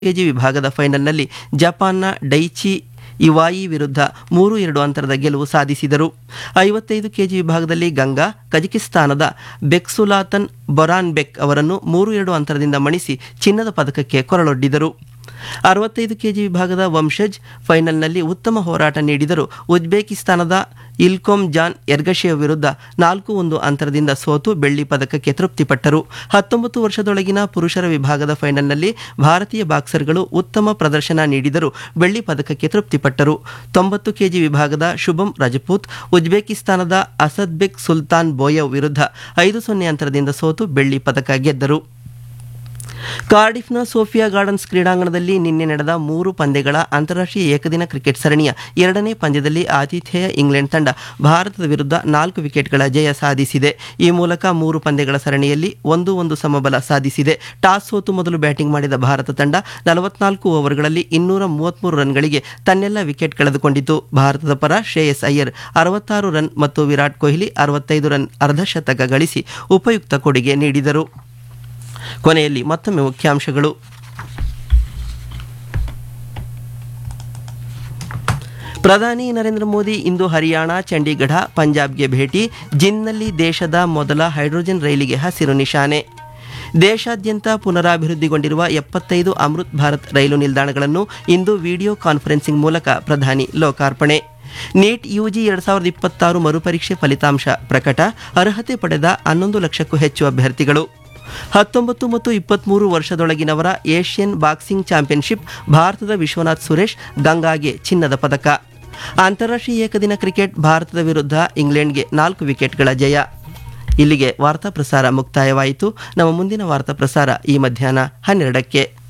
KG ವಿಭಾಗದ ಫೈನಲ್ನಲ್ಲಿ ಜಪಾನ್ನ ಡೈಚಿ ಇವಾಯಿ ವಿರುದ್ಧ ಮೂರು ಎರಡು ಅಂತರದ ಗೆಲುವು ಸಾಧಿಸಿದರು ಐವತ್ತೈದು ಕೆಜಿ ವಿಭಾಗದಲ್ಲಿ ಗಂಗಾ ಕಜಕಿಸ್ತಾನದ ಬೆಕ್ಸುಲಾತನ್ ಬೊರಾನ್ಬೆಕ್ ಅವರನ್ನು ಮೂರು ಎರಡು ಅಂತರದಿಂದ ಮಣಿಸಿ ಚಿನ್ನದ ಪದಕಕ್ಕೆ ಕೊರಳೊಡ್ಡಿದರು ಅರವತ್ತೈದು ಕೆಜಿ ವಿಭಾಗದ ವಂಶಜ್ ಫೈನಲ್ನಲ್ಲಿ ಉತ್ತಮ ಹೋರಾಟ ನೀಡಿದರು ಉಜ್ಬೇಕಿಸ್ತಾನದ ಇಲ್ಕೊಮ್ ಜಾನ್ ಎರ್ಗಶಿಯ ವಿರುದ್ಧ ನಾಲ್ಕು ಒಂದು ಅಂತರದಿಂದ ಸೋತು ಬೆಳ್ಳಿ ಪದಕಕ್ಕೆ ತೃಪ್ತಿಪಟ್ಟರು ಹತ್ತೊಂಬತ್ತು ವರ್ಷದೊಳಗಿನ ಪುರುಷರ ವಿಭಾಗದ ಫೈನಲ್ನಲ್ಲಿ ಭಾರತೀಯ ಬಾಕ್ಸರ್ಗಳು ಉತ್ತಮ ಪ್ರದರ್ಶನ ನೀಡಿದರು ಬೆಳ್ಳಿ ಪದಕಕ್ಕೆ ತೃಪ್ತಿಪಟ್ಟರು ತೊಂಬತ್ತು ಕೆಜಿ ವಿಭಾಗದ ಶುಭಂ ರಜಪೂತ್ ಉಜ್ಬೇಕಿಸ್ತಾನದ ಅಸದ್ಬೆಕ್ ಸುಲ್ತಾನ್ ಬೋಯವ್ ವಿರುದ್ಧ ಐದು ಸೊನ್ನೆ ಅಂತರದಿಂದ ಸೋತು ಬೆಳ್ಳಿ ಪದಕ ಗೆದ್ದರು ಕಾರ್ಡಿಫ್ನ ಸೋಫಿಯಾ ಗಾರ್ಡನ್ಸ್ ಕ್ರೀಡಾಂಗಣದಲ್ಲಿ ನಿನ್ನೆ ನಡೆದ ಮೂರು ಪಂದ್ಯಗಳ ಅಂತಾರಾಷ್ಟ್ರೀಯ ಏಕದಿನ ಕ್ರಿಕೆಟ್ ಸರಣಿಯ ಎರಡನೇ ಪಂದ್ಯದಲ್ಲಿ ಆತಿಥೇಯ ಇಂಗ್ಲೆಂಡ್ ತಂಡ ಭಾರತದ ವಿರುದ್ಧ ನಾಲ್ಕು ವಿಕೆಟ್ಗಳ ಜಯ ಸಾಧಿಸಿದೆ ಈ ಮೂಲಕ ಮೂರು ಪಂದ್ಯಗಳ ಸರಣಿಯಲ್ಲಿ ಒಂದು ಒಂದು ಸಮಬಲ ಸಾಧಿಸಿದೆ ಟಾಸ್ ಸೋತು ಮೊದಲು ಬ್ಯಾಟಿಂಗ್ ಮಾಡಿದ ಭಾರತ ತಂಡ ನಲವತ್ನಾಲ್ಕು ಓವರ್ಗಳಲ್ಲಿ ಇನ್ನೂರ ಮೂವತ್ಮೂರು ರನ್ಗಳಿಗೆ ತನ್ನೆಲ್ಲ ವಿಕೆಟ್ ಕಳೆದುಕೊಂಡಿತು ಭಾರತದ ಪರ ಶ್ರೇಯಸ್ ಅಯ್ಯರ್ ಅರವತ್ತಾರು ರನ್ ಮತ್ತು ವಿರಾಟ್ ಕೊಹ್ಲಿ ಅರವತ್ತೈದು ರನ್ ಅರ್ಧಶತಕ ಗಳಿಸಿ ಉಪಯುಕ್ತ ಕೊಡುಗೆ ನೀಡಿದರು ಕೊನೆಯಲ್ಲಿ ಮತ್ತೊಮ್ಮೆ ಮುಖ್ಯಾಂಶಗಳು ಪ್ರಧಾನಿ ನರೇಂದ್ರ ಮೋದಿ ಇಂದು ಹರಿಯಾಣ ಚಂಡೀಗಢ ಪಂಜಾಬ್ಗೆ ಭೇಟಿ ಜಿನ್ನಲ್ಲಿ ದೇಶದ ಮೊದಲ ಹೈಡ್ರೋಜನ್ ರೈಲಿಗೆ ಹಸಿರು ನಿಶಾನೆ ದೇಶಾದ್ಯಂತ ಪುನರಾಭಿವೃದ್ಧಿಗೊಂಡಿರುವ ಎಪ್ಪತ್ತೈದು ಅಮೃತ್ ಭಾರತ್ ರೈಲು ನಿಲ್ದಾಣಗಳನ್ನು ಇಂದು ವಿಡಿಯೋ ಕಾನ್ಫರೆನ್ಸಿಂಗ್ ಮೂಲಕ ಪ್ರಧಾನಿ ಲೋಕಾರ್ಪಣೆ ನೀಟ್ ಯುಜಿ ಎರಡು ಸಾವಿರದ ಇಪ್ಪತ್ತಾರು ಮರುಪರೀಕ್ಷೆ ಫಲಿತಾಂಶ ಪ್ರಕಟ ಅರ್ಹತೆ ಪಡೆದ ಹನ್ನೊಂದು ಲಕ್ಷಕ್ಕೂ ಹೆಚ್ಚು ಅಭ್ಯರ್ಥಿಗಳು ಹತ್ತೊಂಬತ್ತು ಮತ್ತು ಇಪ್ಪತ್ತ್ಮೂರು ವರ್ಷದೊಳಗಿನವರ ಏಷ್ಯನ್ ಬಾಕ್ಸಿಂಗ್ ಚಾಂಪಿಯನ್ಶಿಪ್ ಭಾರತದ ವಿಶ್ವನಾಥ್ ಸುರೇಶ್ ಗಂಗಾಗೆ ಚಿನ್ನದ ಪದಕ ಅಂತಾರಾಷ್ಟ್ರೀಯ ಏಕದಿನ ಕ್ರಿಕೆಟ್ ಭಾರತದ ವಿರುದ್ಧ ಇಂಗ್ಲೆಂಡ್ಗೆ ನಾಲ್ಕು ವಿಕೆಟ್ಗಳ ಜಯ ಇಲ್ಲಿಗೆ ವಾರ್ತಾ ಪ್ರಸಾರ ಮುಕ್ತಾಯವಾಯಿತು ನಮ್ಮ ಮುಂದಿನ ವಾರ್ತಾ ಪ್ರಸಾರ ಈ ಮಧ್ಯಾಹ್ನ ಹನ್ನೆರಡಕ್ಕೆ